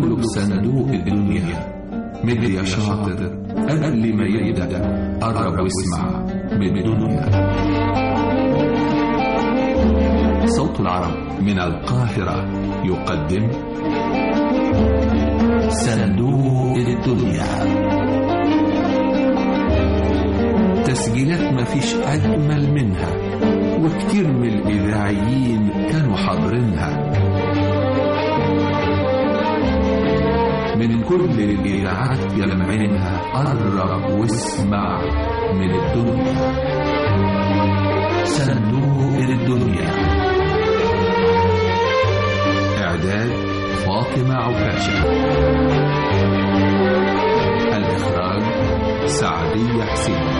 كله في صندوق الدنيا مد يا شاطر قبل ما يبدأ قرب واسمع من الدنيا صوت العرب من القاهرة يقدم صندوق الدنيا تسجيلات مفيش أجمل منها وكتير من الإذاعيين كانوا حاضرينها من كل الإذاعات يلمعينها قرب واسمع من الدنيا صندوق الدنيا إعداد فاطمة عكاشة الإخراج سعدية حسين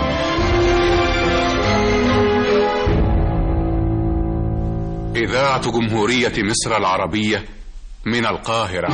إذاعة جمهورية مصر العربية من القاهرة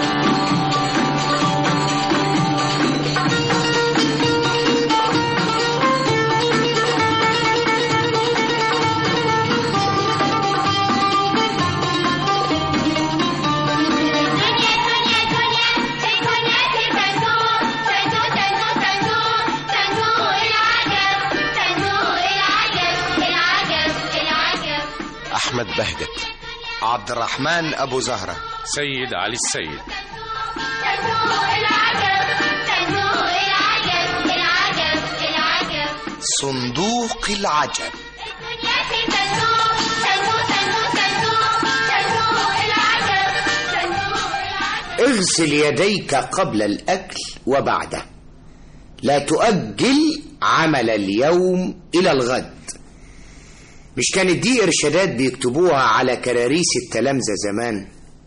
أحمد بهجت عبد الرحمن أبو زهرة سيد علي السيد صندوق العجب اغسل يديك قبل الأكل وبعده لا تؤجل عمل اليوم إلى الغد مش كانت دي إرشادات بيكتبوها على كراريس التلامذة زمان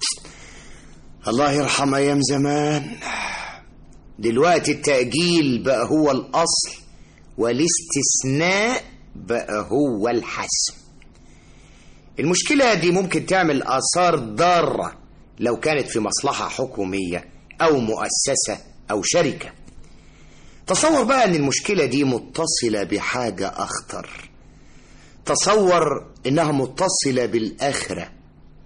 الله يرحم أيام زمان دلوقتي التأجيل بقى هو الأصل والاستثناء بقى هو الحسم المشكلة دي ممكن تعمل آثار ضارة لو كانت في مصلحة حكومية أو مؤسسة أو شركة تصور بقى أن المشكلة دي متصلة بحاجة أخطر تصور إنها متصلة بالآخرة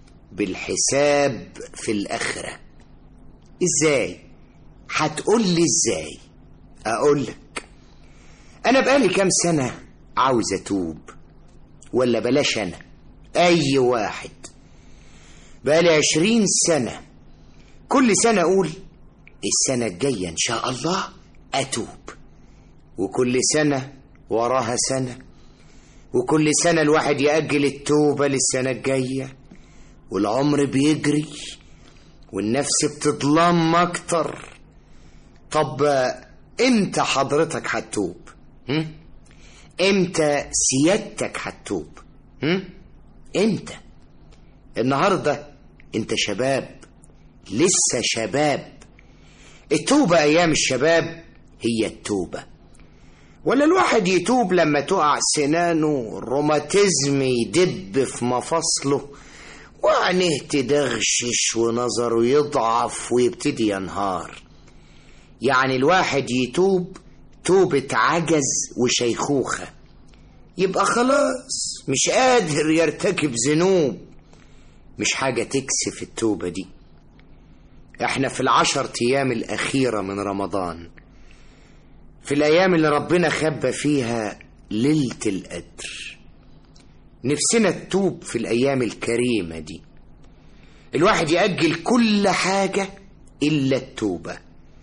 بالحساب في الآخرة إزاي؟ هتقول لي إزاي؟ أقول لك أنا بقالي كام سنة عاوز أتوب ولا بلاش أنا أي واحد بقالي عشرين سنة كل سنة أقول السنة الجاية إن شاء الله أتوب وكل سنة وراها سنة وكل سنة الواحد يأجل التوبة للسنة الجاية والعمر بيجري والنفس بتظلم أكتر طب امتى حضرتك هتتوب هم؟ امتى سيادتك هتتوب هم؟ امتى النهاردة انت شباب لسه شباب التوبة ايام الشباب هي التوبة ولا الواحد يتوب لما تقع سنانه الروماتيزم يدب في مفاصله وعينيه تدغشش ونظره يضعف ويبتدي ينهار يعني الواحد يتوب توبة عجز وشيخوخة يبقى خلاص مش قادر يرتكب ذنوب مش حاجة تكسف التوبة دي احنا في العشر ايام الاخيرة من رمضان في الايام اللي ربنا خبى فيها ليلة القدر نفسنا تتوب في الايام الكريمة دي الواحد يأجل كل حاجة الا التوبة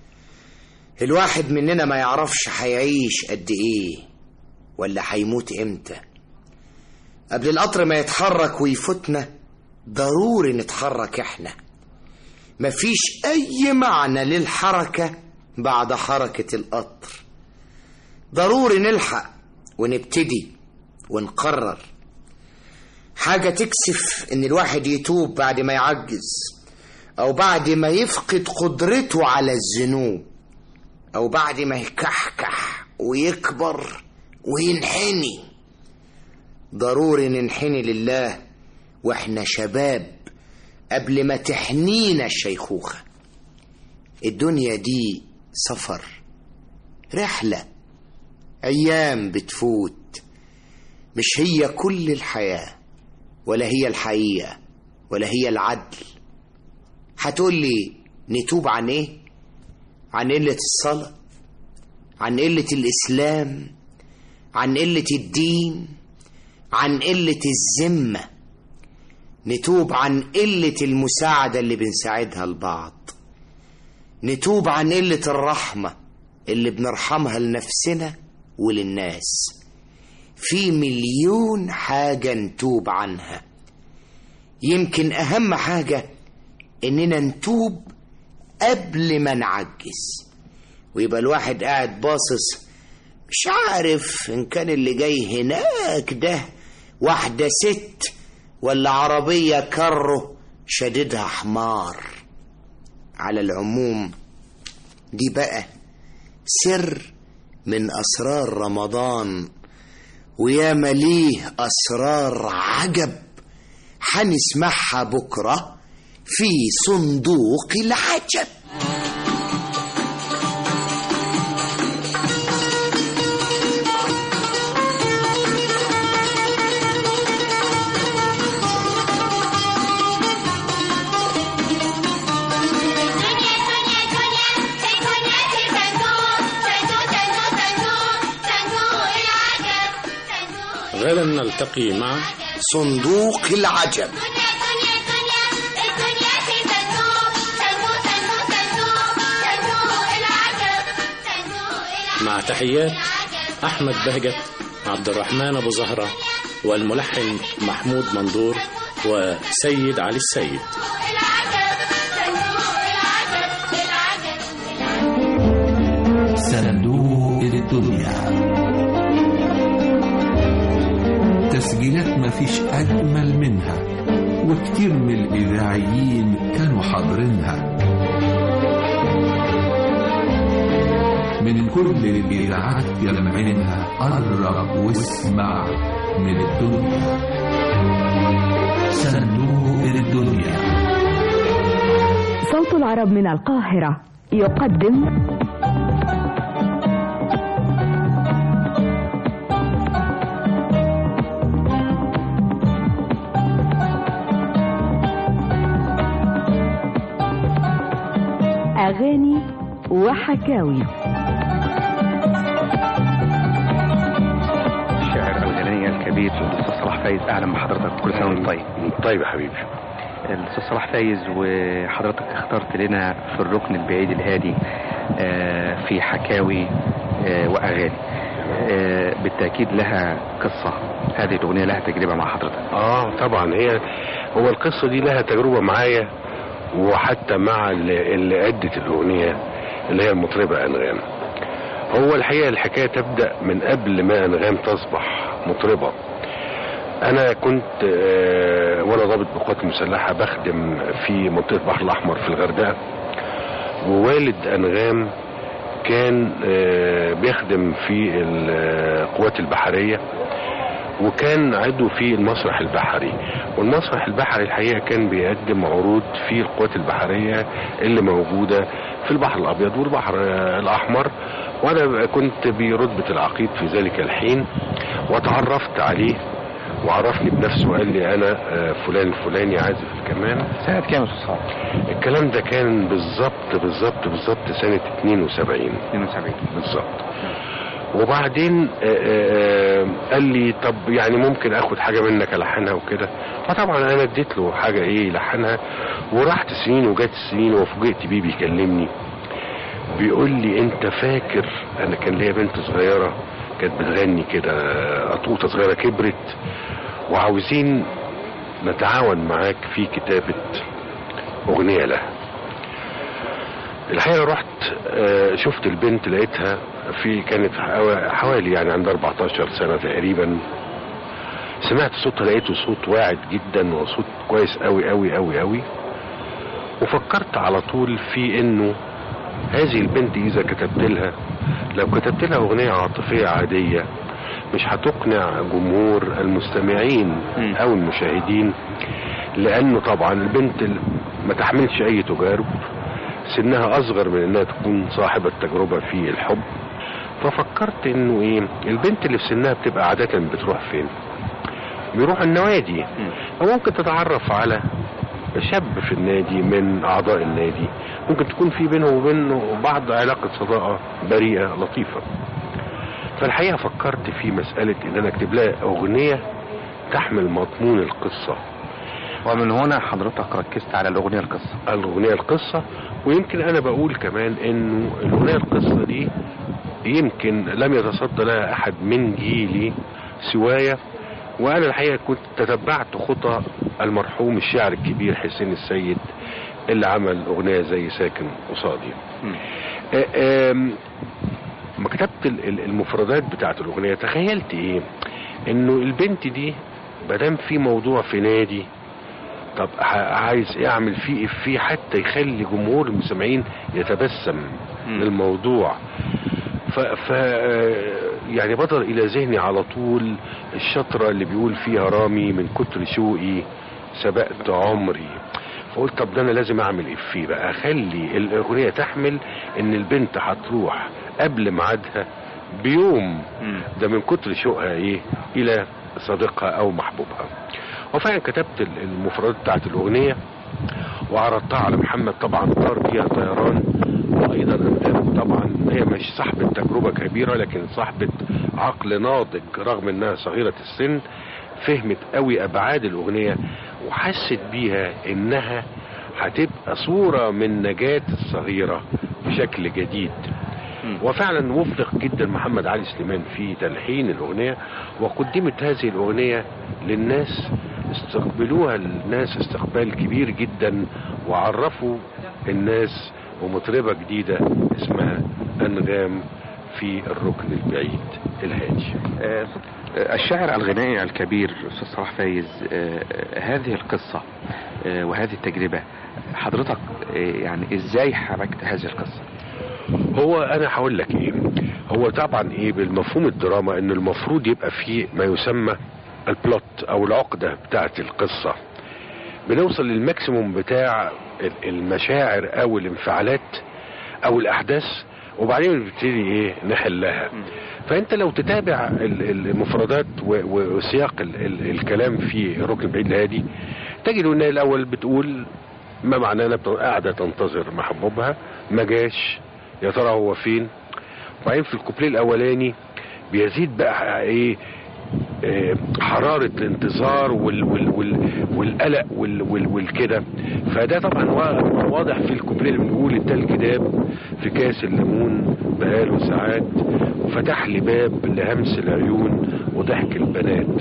الواحد مننا ما يعرفش هيعيش قد ايه ولا هيموت امتى قبل القطر ما يتحرك ويفوتنا ضروري نتحرك احنا مفيش اي معنى للحركة بعد حركة القطر ضروري نلحق ونبتدي ونقرر حاجة تكسف ان الواحد يتوب بعد ما يعجز او بعد ما يفقد قدرته على الذنوب او بعد ما يكحكح ويكبر وينحني ضروري ننحني لله واحنا شباب قبل ما تحنينا الشيخوخة الدنيا دي سفر رحلة أيام بتفوت مش هي كل الحياة ولا هي الحقيقة ولا هي العدل هتقول لي نتوب عن ايه عن قلة الصلاة عن قلة الإسلام عن قلة الدين عن قلة الذمة نتوب عن قلة المساعدة اللي بنساعدها لبعض نتوب عن قلة الرحمة اللي بنرحمها لنفسنا وللناس في مليون حاجة نتوب عنها يمكن أهم حاجة إننا نتوب قبل ما نعجز ويبقى الواحد قاعد باصص مش عارف إن كان اللي جاي هناك ده واحدة ست ولا عربية كره شديدها حمار على العموم دي بقى سر من أسرار رمضان ويا مليه أسرار عجب هنسمعها بكرة في صندوق العجب غدا نلتقي مع صندوق العجب مع تحيات أحمد بهجت عبد الرحمن أبو زهرة والملحن محمود مندور وسيد علي السيد صندوق الدنيا تسجيلات مفيش أجمل منها وكتير من الإذاعيين كانوا حاضرينها من كل الإذاعات جمعينها قرب واسمع من الدنيا صندوق الدنيا صوت العرب من القاهرة يقدم أغاني وحكاوي الشاعر الغنائي الكبير الاستاذ صلاح فايز اهلا بحضرتك كل سنه وانت طيب طيب يا حبيبي الاستاذ صلاح فايز وحضرتك اخترت لنا في الركن البعيد الهادي آه، في حكاوي آه، واغاني آه، بالتاكيد لها قصه هذه الاغنيه لها تجربه مع حضرتك اه طبعا هي هو القصه دي لها تجربه معايا وحتى مع اللي, اللي ادت الاغنيه اللي هي المطربه انغام هو الحقيقه الحكايه تبدا من قبل ما انغام تصبح مطربه انا كنت آه، وانا ضابط بالقوات المسلحه بخدم في منطقه البحر الاحمر في الغردقه ووالد انغام كان آه، بيخدم في القوات البحريه وكان عضو في المسرح البحري والمسرح البحري الحقيقه كان بيقدم عروض في القوات البحريه اللي موجوده في البحر الابيض والبحر آه، الاحمر وانا كنت برتبه العقيد في ذلك الحين وتعرفت عليه وعرفني بنفسه وقال لي انا آه، فلان الفلاني عازف الكمان سنه كام يا استاذ صلاح الكلام ده كان بالظبط بالظبط بالظبط سنه 72 72 بالظبط وبعدين آه، آه، آه، قال لي طب يعني ممكن اخد حاجه منك الحنها وكده فطبعا انا اديت له حاجه ايه يلحنها وراحت سنين وجت سنين وفوجئت بيه بيكلمني بيقول لي انت فاكر انا كان ليا بنت صغيره كانت بتغني كده قطوطه صغيره كبرت وعاوزين نتعاون معاك في كتابه اغنيه لها الحقيقه رحت آه، شفت البنت لقيتها في كانت حوا- حوالي يعني عند 14 سنه تقريبا سمعت صوتها لقيته صوت واعد جدا وصوت كويس قوي قوي قوي قوي وفكرت على طول في انه هذه البنت اذا كتبت لها لو كتبت لها اغنيه عاطفيه عاديه مش هتقنع جمهور المستمعين مم. او المشاهدين لانه طبعا البنت ال- ما تحملش اي تجارب سنها اصغر من انها تكون صاحبة تجربة في الحب ففكرت انه ايه البنت اللي في سنها بتبقى عادة بتروح فين بيروح النوادي وممكن تتعرف على شاب في النادي من اعضاء النادي ممكن تكون في بينه وبينه بعض علاقه صداقه بريئه لطيفه فالحقيقه فكرت في مساله ان انا اكتب لها اغنيه تحمل مضمون القصه ومن هنا حضرتك ركزت على الأغنية القصة الاغنيه القصه ويمكن انا بقول كمان انه الاغنيه القصه دي يمكن لم يتصدى لها احد من جيلي سوايا وانا الحقيقه كنت تتبعت خطى المرحوم الشاعر الكبير حسين السيد اللي عمل اغنيه زي ساكن قصادي آه، آم، ما كتبت ال- ال- المفردات بتاعت الاغنيه تخيلت ايه انه البنت دي مادام في موضوع في نادي طب ع- عايز ايه اعمل فيه افيه حتى يخلي جمهور المستمعين يتبسم مم. للموضوع ف, ف يعني بدر الى ذهني على طول الشطره اللي بيقول فيها رامي من كتر شوقي سبقت عمري فقلت طب ده انا لازم اعمل افيه بقى اخلي الاغنيه تحمل ان البنت هتروح قبل ميعادها بيوم ده من كتر شوقها ايه الى صديقها او محبوبها وفعلا كتبت ال- المفردات بتاعت الاغنيه وعرضتها على محمد طبعا طار بيها طيران وايضا أندام طبعا هي مش صاحبة تجربة كبيرة لكن صاحبة عقل ناضج رغم انها صغيرة السن فهمت قوي ابعاد الاغنية وحست بيها انها هتبقى صورة من نجاة الصغيرة بشكل جديد وفعلا وفق جدا محمد علي سليمان في تلحين الاغنيه وقدمت هذه الاغنيه للناس استقبلوها الناس استقبال كبير جدا وعرفوا الناس ومطربه جديده اسمها انغام في الركن البعيد الهادي آه، الشاعر الغنائي الكبير أستاذ صلاح فايز آه، هذه القصة آه، وهذه التجربة حضرتك آه، يعني ازاي حركت هذه القصة هو انا هقول لك ايه هو طبعا ايه بالمفهوم الدراما ان المفروض يبقى فيه ما يسمى البلوت او العقده بتاعت القصه بنوصل للماكسيموم بتاع ال- المشاعر او الانفعالات او الاحداث وبعدين بنبتدي ايه نحلها فانت لو تتابع ال- ال- المفردات و- و- وسياق ال- ال- الكلام في ركن بعيد الهادي تجد ان الاول بتقول ما معناه انها بت- قاعده تنتظر محبوبها ما جاش يا ترى هو فين وبعدين في الكوبليه الاولاني بيزيد بقى ايه آه، حرارة الانتظار وال وال وال والقلق وال وال والكده فده طبعا وا- واضح في الكوبليه اللي بنقول التلج داب في كاس الليمون بقاله ساعات وفتح لي باب لهمس العيون وضحك البنات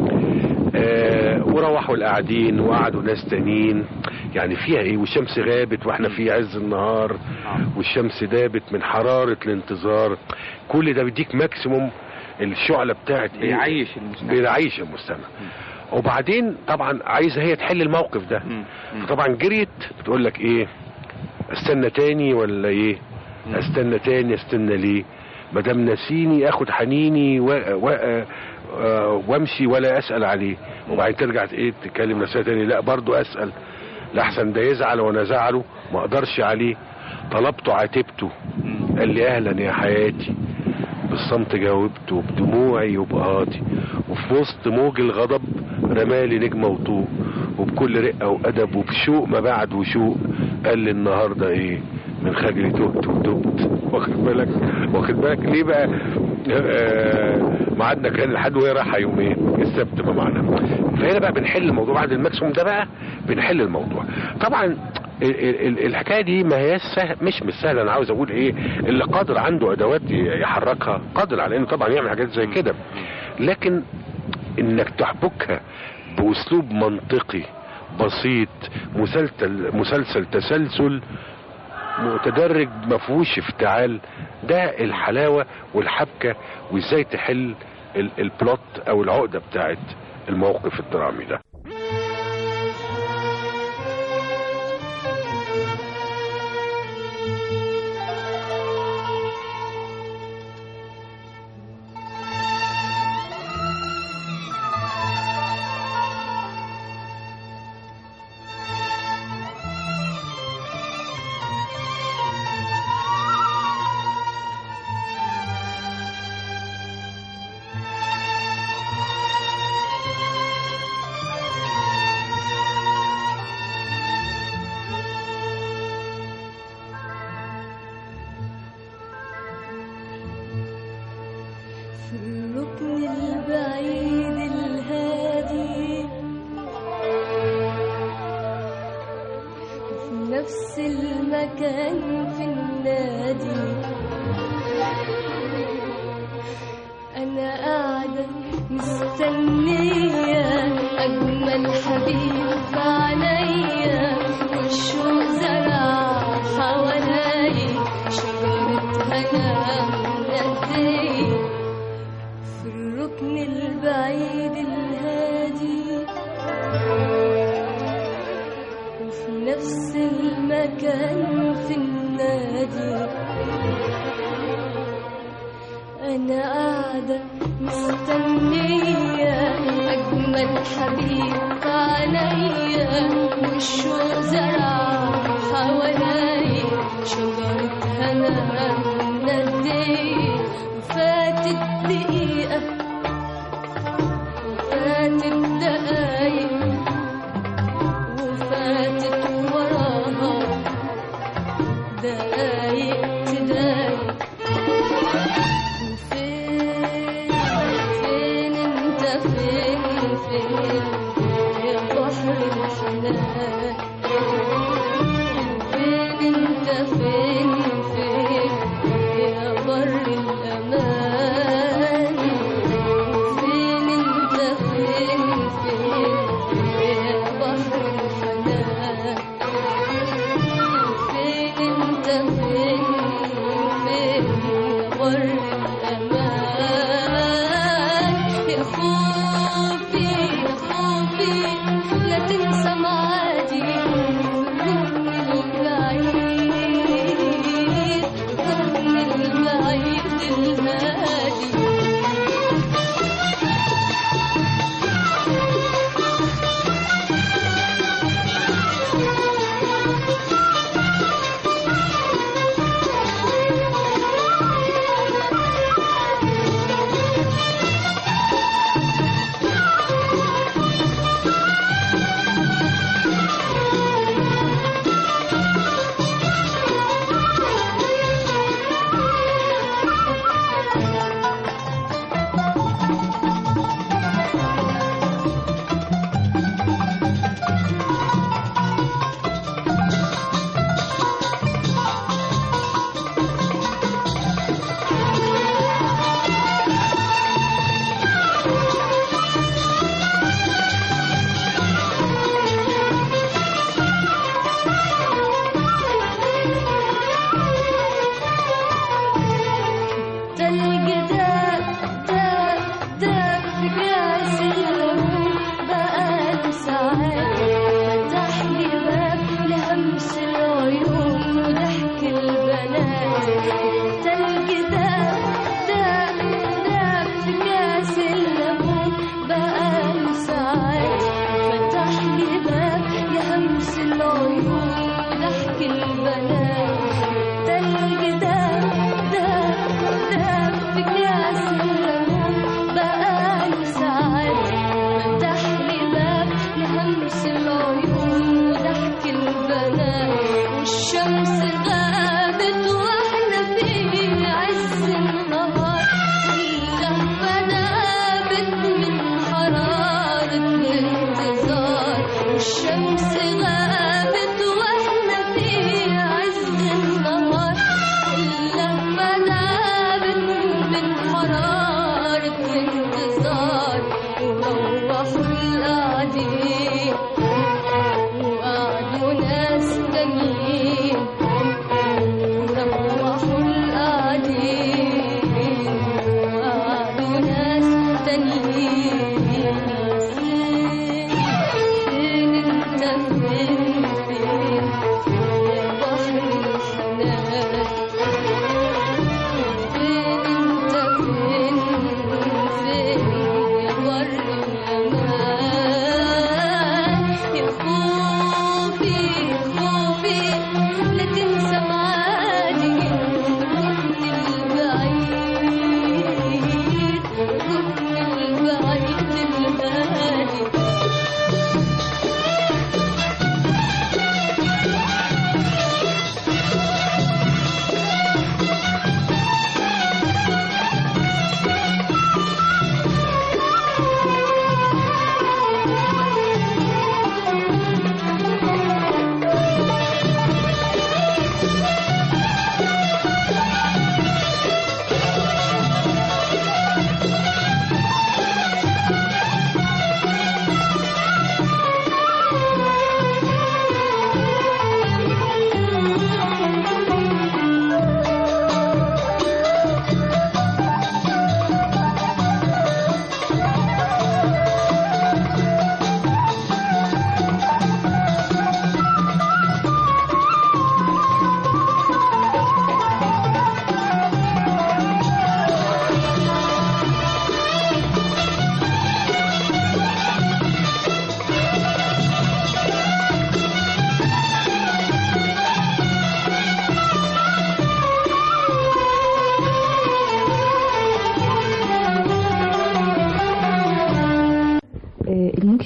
آه وروحوا القاعدين وقعدوا ناس تانيين يعني فيها ايه والشمس غابت واحنا في عز النهار والشمس دابت من حرارة الانتظار كل ده بيديك ماكسيموم الشعلة بتاعت ايه بيعيش المستمع. بيعيش المستمع وبعدين طبعا عايزه هي تحل الموقف ده فطبعا جريت بتقول لك ايه استنى تاني ولا ايه استنى تاني استنى ليه ما دام نسيني اخد حنيني و... و... آه، وامشي ولا اسال عليه وبعدين ترجع ايه تتكلم نفسها تاني لا برضو اسال لحسن ده يزعل وانا زعله ما اقدرش عليه طلبته عاتبته قال لي اهلا يا حياتي بالصمت جاوبته بدموعي وبقاطي وفي وسط موج الغضب رمالي نجمة وطوق وبكل رقة وأدب وبشوق ما بعد وشوق قال لي النهاردة ايه من خجلي تهت ودبت واخد بالك واخد بالك ليه بقى آه ميعادنا كان لحد وهي رايحه يومين السبت ما معنا فهنا بقى بنحل الموضوع بعد الماكسيموم ده بقى بنحل الموضوع طبعا ال- ال- الحكايه دي ما هي سهل مش مش سهله انا عاوز اقول ايه اللي قادر عنده ادوات يحركها قادر على انه طبعا يعمل حاجات زي كده لكن انك تحبكها باسلوب منطقي بسيط مسلسل مسلسل تسلسل متدرج ما فيهوش افتعال ده الحلاوه والحبكه وازاي تحل ال- البلوت او العقده بتاعت الموقف الدرامي ده مكان في النادي أنا قاعدة مستنية أجمل حبيب في عينيا والشوق زرع حوالي شجرة هنا منادية في الركن البعيد الهادي وفي نفس المكان في النادي أنا قاعدة مستنية أجمل حبيب في عينيا والشوق زرع حوالي شجرة هنا منادية وفاتت دقيقة وفاتت دقايق وفاتت وراها دقايق تضايق وفين فين انت فين فين يا بحر الحنان فين انت فين فين يا بر الامان فين انت فين فين يا بحر الحنان فين انت فين فين يا بر الامان يا خوفي يا خوفي لا تنسى معادي الركن البعيد الركن البعيد الهادي تلج داب داب داب في كاس الليمون بقاله ساعات فتح لي باب لهمس العيون وضحك البنات تلج داب داب داب في كاس الليمون بقاله ساعات فتح لي باب لهمس العيون وضحك البنات تلج داب داب داب في كاس الليمون بقاله ساعات فتح لي باب لهمس العيون وضحك البنات والشمس غابت واحنا في عز النهار واللهفة نابت من حرارة الانتظار والشمس غابت واحنا في عز النهار اللهفة نابت من حرارة الانتظار وروحوا القاعدين وقعدوا ناس تانيين وروحوا القاعدين وقعدوا ناس تانيين فين فين انت فين فين يا بحر الحنان فين انت فين فين يا بر الامان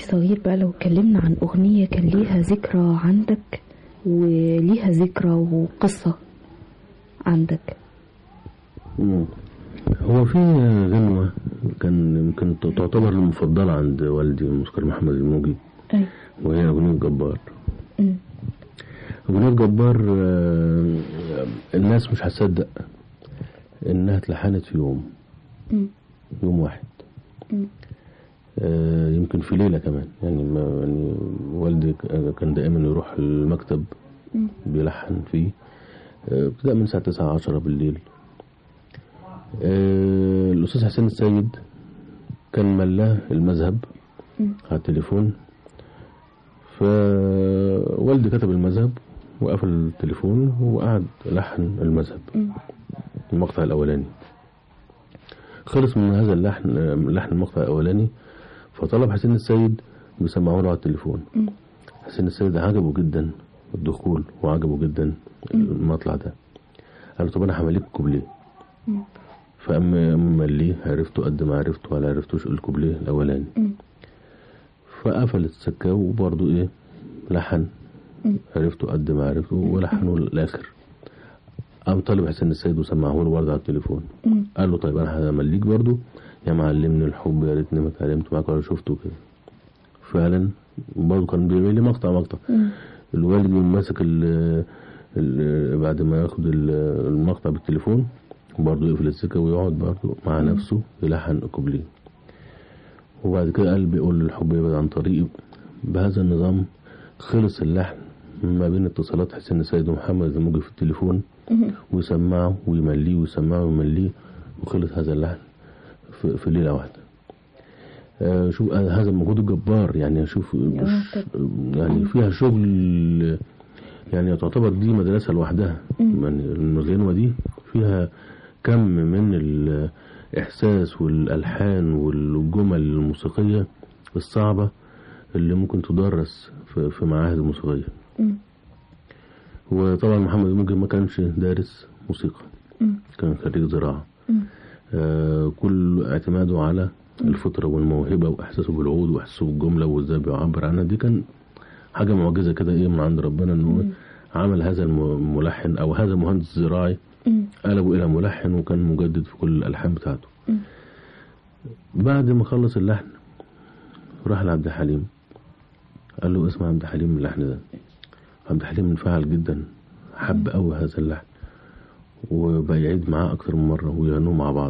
صغير بقى لو اتكلمنا عن أغنية كان ليها ذكرى عندك وليها ذكرى وقصة عندك مم. هو في غنوة كان يمكن تعتبر المفضلة عند والدي الموسيقار محمد الموجي أيوة. وهي أغنية جبار مم. أغنية جبار آه، الناس مش هتصدق إنها اتلحنت في يوم مم. يوم واحد مم. آه، يمكن في ليلة كمان يعني, ما يعني والدي ك- كان دائما يروح المكتب مم. بيلحن فيه آه، ابتداء من الساعة 9 10 بالليل آه، الأستاذ حسين السيد كان ملاه المذهب مم. على التليفون فوالدي كتب المذهب وقفل التليفون وقعد لحن المذهب مم. المقطع الأولاني خلص من هذا اللحن لحن المقطع الأولاني فطلب حسين السيد بيسمعه له على التليفون مم. حسين السيد عجبه جدا الدخول وعجبه جدا المطلع ده قال له طب انا همليك كوبليه مم. فاما اما مليه عرفته قد ما عرفته ولا عرفتوش الكوبليه الاولاني مم. فقفل السكه وبرضه ايه لحن مم. عرفته قد ما عرفته ولحنه للاخر قام طالب حسين السيد وسمعه له برضه على التليفون مم. قال له طيب انا همليك برضه يا معلمني الحب يا ريتني ما اتعلمت معاك ولا شفته كده فعلا برضه كان بيعمل لي مقطع مقطع مم. الوالد يقوم ماسك ال- ال- بعد ما ياخد ال- المقطع بالتليفون برضه يقفل السكة ويقعد برضه مع نفسه يلحن كوبليه وبعد كده قال بيقول الحب يبعد عن طريقي بهذا النظام خلص اللحن ما بين اتصالات حسين السيد ومحمد الموجي في التليفون مم. ويسمعه ويمليه ويسمعه ويمليه وخلص هذا اللحن في, في ليلة واحدة آه، شوف آه، هذا المجهود الجبار يعني شوف مش يعني فيها شغل يعني تعتبر دي مدرسة لوحدها يعني الغنوة دي فيها كم من الإحساس والألحان والجمل الموسيقية الصعبة اللي ممكن تدرس في في معاهد الموسيقية مم. وطبعا محمد الموجي ما كانش دارس موسيقى مم. كان خريج زراعة مم. آه كل اعتماده على الفطرة والموهبة وإحساسه بالعود وإحساسه بالجملة وإزاي بيعبر عنها دي كان حاجة معجزة كده إيه من عند ربنا إن هو عمل هذا الم- الملحن أو هذا المهندس الزراعي مم. قلبه إلى ملحن وكان مجدد في كل الألحان بتاعته مم. بعد ما خلص اللحن راح لعبد الحليم قال له اسمع عبد الحليم اللحن ده عبد الحليم انفعل جدا حب قوي هذا اللحن وبقى يعيد معاه أكتر من مرة ويغنوا مع بعض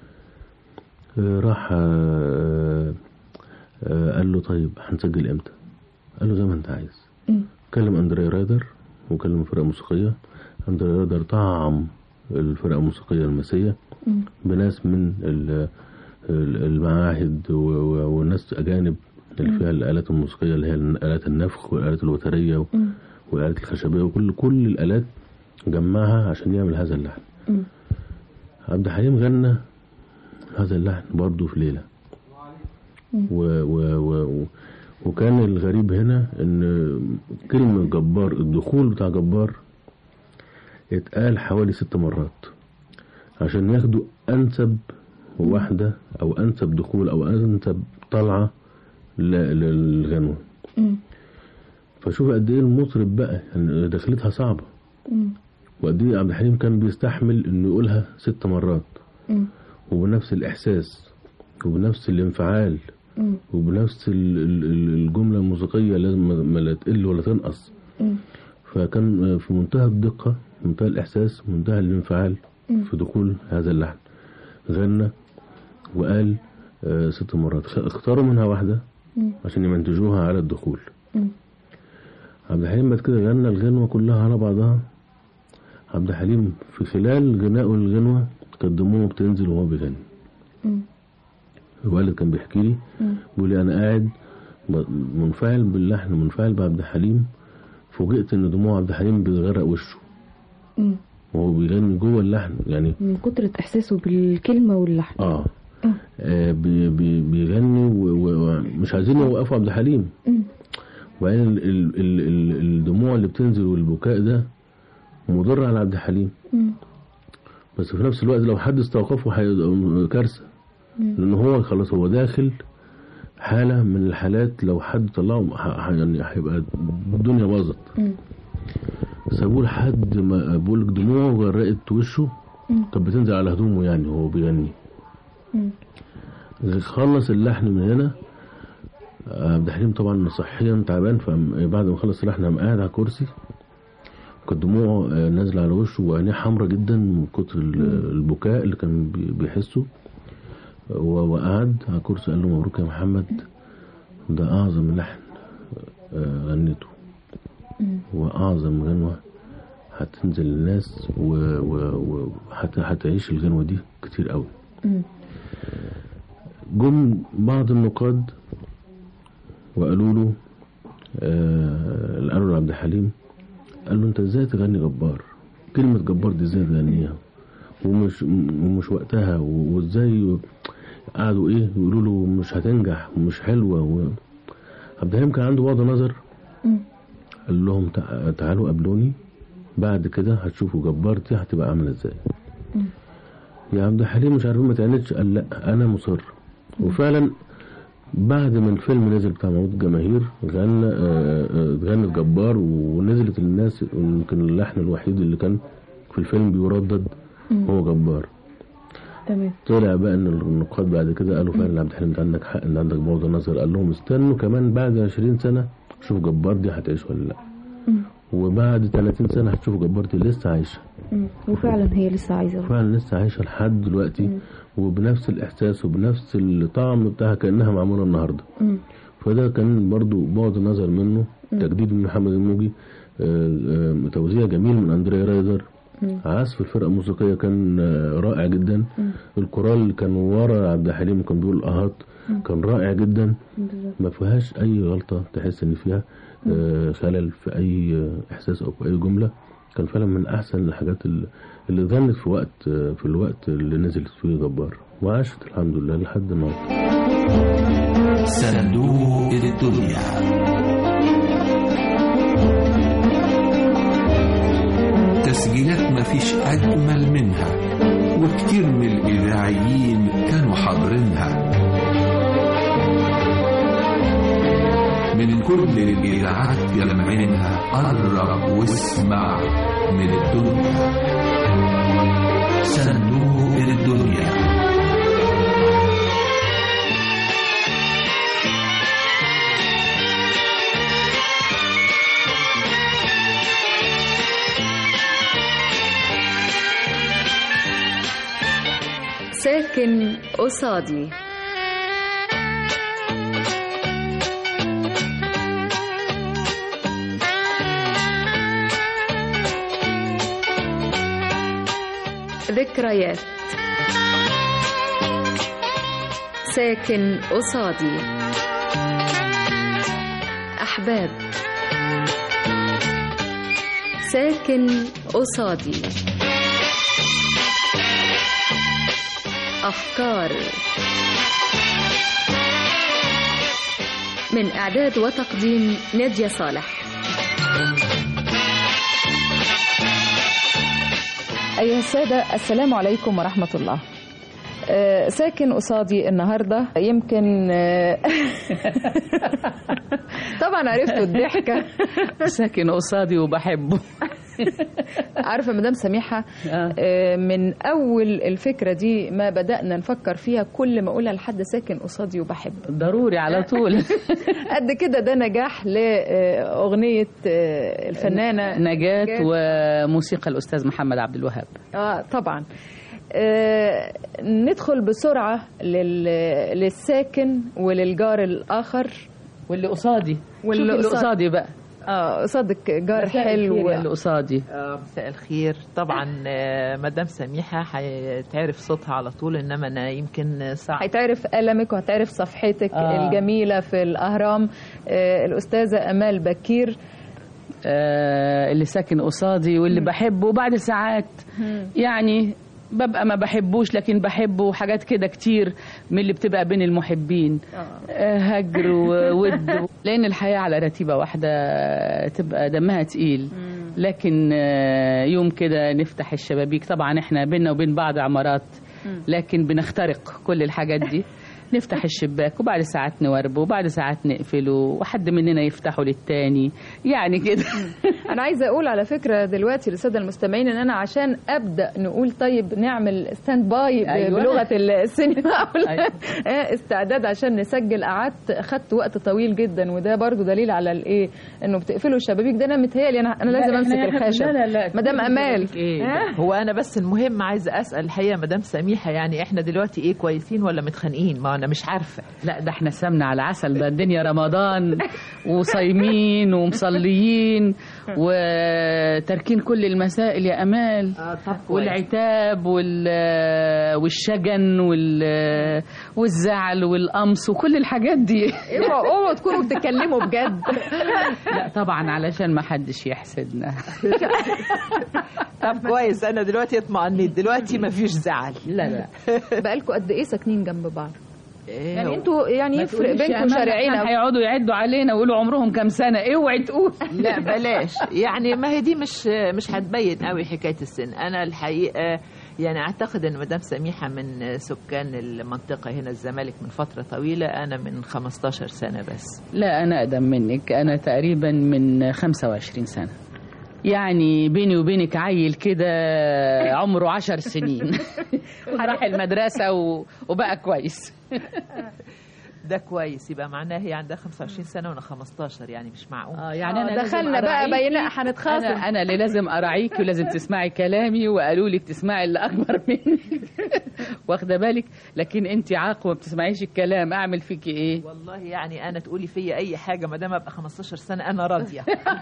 آه، راح آه، آه، قال له طيب هنسجل امتى قال له زي ما انت عايز مم. كلم اندريا رايدر وكلم فرقة موسيقية اندريا رايدر طعم الفرقة الموسيقية المسية مم. بناس من ال- ال- المعاهد و- و- والناس أجانب اللي فيها الآلات الموسيقية اللي هي آلات النفخ والآلات الوترية و- مم. والآلات الخشبية وكل كل الآلات جمعها عشان يعمل هذا اللحن مم. عبد الحليم غنى هذا اللحن برضه في ليلة مم. و و و و وكان الغريب هنا ان كلمة جبار الدخول بتاع جبار اتقال حوالي ست مرات عشان ياخدوا انسب واحدة او انسب دخول او انسب طلعة ل- للغنوة مم. فشوف قد ايه المطرب بقى يعني دخلتها صعبة مم. وقد ايه عبد الحليم كان بيستحمل انه يقولها ست مرات مم. وبنفس الإحساس وبنفس الانفعال مم. وبنفس ال- ال- ال- الجملة الموسيقية لازم ما- ما لا تقل ولا تنقص مم. فكان في منتهى الدقة منتهى الإحساس منتهى الانفعال مم. في دخول هذا اللحن غنى وقال آه، ست مرات خ- اختاروا منها واحدة مم. عشان يمنتجوها على الدخول مم. عبد الحليم بعد كده غنى الغنوة كلها على بعضها عبد الحليم في خلال غنائه الغنوة كانت دموعه بتنزل وهو بيغني مم. الوالد كان بيحكي لي مم. بيقول لي انا قاعد ب- منفعل باللحن منفعل بعبد الحليم فوجئت ان دموع عبد الحليم بتغرق وشه مم. وهو بيغني جوه اللحن يعني من كترة إحساسه بالكلمة واللحن اه, آه بي بي بيغني و- و- ومش عايزين يوقفوا عبد الحليم مم. وبعدين ال- ال- ال- ال- الدموع اللي بتنزل والبكاء ده مضر على عبد الحليم مم. بس في نفس الوقت لو حد استوقفه هيبقى كارثه مم. لان هو خلاص هو داخل حالة من الحالات لو حد طلعه ح- ح- يعني هيبقى الدنيا باظت سابوه لحد ما بقول لك دموعه غرقت وشه كانت بتنزل على هدومه يعني وهو بيغني خلص اللحن من هنا عبد الحليم طبعا صحيا تعبان فبعد ما خلص اللحن قام قاعد على كرسي كانت دموعه آه، نازله على وشه وعينيه حمرا جدا من كتر ال- البكاء اللي كان بي- بيحسه و- وقعد على كرسي قال له مبروك يا محمد ده اعظم لحن آه، غنيته واعظم غنوه هتنزل للناس وهتعيش الغنوه دي كتير قوي جم بعض النقاد وقالوا له آه قالوا لعبد الحليم قال له انت ازاي تغني جبار كلمة جبار دي ازاي تغنيها ومش ومش وقتها و- وازاي قعدوا ايه يقولوا له مش هتنجح ومش حلوة و... عبد الحليم كان عنده بعض نظر قال لهم تع- تعالوا قابلوني بعد كده هتشوفوا جبار دي هتبقى عاملة ازاي يا عبد الحليم مش عارفين ما تعملش قال لا انا مصر وفعلا بعد ما الفيلم نزل بتاع موت الجماهير غنى آه، آه، غنت جبار ونزلت للناس يمكن اللحن الوحيد اللي كان في الفيلم بيردد هو جبار تمام طلع بقى ان النقاد بعد كده قالوا فعلا عبد الحليم انت عندك حق ان عندك بعد نظر قال لهم استنوا كمان بعد 20 سنه شوف جبار دي هتعيش ولا لا وبعد 30 سنه هتشوفوا جبار دي لسه عايشه مم. وفعلا هي لسه عايزة فعلا لسه عايشه لحد دلوقتي وبنفس الاحساس وبنفس الطعم بتاعها كانها معموله النهارده مم. فده كان برضو بعد نظر منه تجديد من محمد الموجي آه، آه، توزيع جميل من اندريا رايدر عزف الفرقه الموسيقيه كان آه، رائع جدا الكورال كان ورا عبد الحليم كان بيقول اهات كان رائع جدا ما فيهاش اي غلطه تحس ان فيها آه، خلل في اي آه، احساس او في اي جمله كان فعلا من احسن الحاجات اللي اللي غنت في وقت آه، في الوقت اللي نزلت فيه جبار وعاشت الحمد لله لحد النهارده صندوق الدنيا تسجيلات مفيش أجمل منها وكتير من الإذاعيين كانوا حاضرينها من كل الإذاعات يلمعينها قرب واسمع من الدنيا صندوق الدنيا ساكن قصادي ذكريات ساكن قصادي أحباب ساكن قصادي أفكار من إعداد وتقديم نادية صالح أيها السادة السلام عليكم ورحمة الله آه، ساكن قصادي النهاردة يمكن آه، طبعا عرفتوا الضحكة ساكن قصادي وبحبه عارفة مدام سميحة آه، من أول الفكرة دي ما بدأنا نفكر فيها كل ما أقولها لحد ساكن قصادي وبحبه ضروري على طول قد كده ده نجاح لأغنية آه، الفنانة نجاة وموسيقى الأستاذ محمد عبد الوهاب اه طبعا آه ندخل بسرعة لل... للساكن وللجار الآخر واللي قصادي واللي شوفي اللي قصاد- قصادي بقى اه قصادك جار مساء حلو الخير اللي قصادي آه، مساء الخير طبعا آه، مدام سميحة هتعرف صوتها على طول انما انا يمكن صعب هيتعرف ألمك وهتعرف صفحتك آه. آه. الجميلة في الأهرام آه الأستاذة أمال بكير آه اللي ساكن قصادي واللي بحبه بعد ساعات يعني ببقى ما بحبوش لكن بحبه حاجات كده كتير من اللي بتبقى بين المحبين آه، هجر وود لان الحياه على رتيبه واحده تبقى دمها تقيل لكن آه، يوم كده نفتح الشبابيك طبعا احنا بينا وبين بعض عمارات لكن بنخترق كل الحاجات دي نفتح الشباك وبعد ساعات نوربه وبعد ساعات نقفله وحد مننا يفتحه للتاني يعني كده انا عايزه اقول على فكره دلوقتي للساده المستمعين ان انا عشان ابدا نقول طيب نعمل ستاند باي ب- أيوة. بلغه السينما أو لا، أيوة. آه، استعداد عشان نسجل قعدت خدت وقت طويل جدا وده برضو دليل على الايه انه بتقفلوا الشبابيك ده انا متهيألي انا انا لازم لا، امسك إحنا- الخشب لا، لا، لا، مدام كل امال إيه هو انا بس المهم عايزه اسال الحقيقه مدام سميحه يعني احنا دلوقتي ايه كويسين ولا متخانقين ما انا مش عارفه لا ده احنا سمنة على عسل ده الدنيا رمضان وصايمين ومصليين وتركين كل المسائل يا امال والعتاب وال والشجن وال والزعل والقمص وكل الحاجات دي اوعوا اوعوا تكونوا بتتكلموا بجد لا طبعا علشان ما حدش يحسدنا طب كويس انا دلوقتي اطمئنيت دلوقتي مفيش زعل لا لا بقالكم قد ايه ساكنين جنب بعض يعني هو- انتوا يعني ما يفرق تقوليش يا بينكم أمال، شارعين إحنا أو- هيقعدوا يعدوا علينا ويقولوا عمرهم كام سنه اوعي تقول لا بلاش يعني ما هي دي مش مش هتبين قوي حكايه السن انا الحقيقه يعني اعتقد ان مدام سميحه من سكان المنطقه هنا الزمالك من فتره طويله انا من 15 سنه بس لا أنا أقدم منك أنا تقريبا من 25 سنة يعني بيني وبينك عيل كده عمره عشر سنين راح المدرسة و... وبقى كويس ده كويس يبقى معناه هي عندها 25 سنه وانا 15 يعني مش معقول اه يعني انا آه، لازم دخلنا بقى أراعيكي. بينا هنتخاصم انا انا اللي لازم اراعيكي ولازم تسمعي كلامي وقالوا لك تسمعي اللي اكبر منك واخده بالك لكن انت عاق وما بتسمعيش الكلام اعمل فيكي ايه والله يعني انا تقولي فيا اي حاجه ما دام ابقى 15 سنه انا راضيه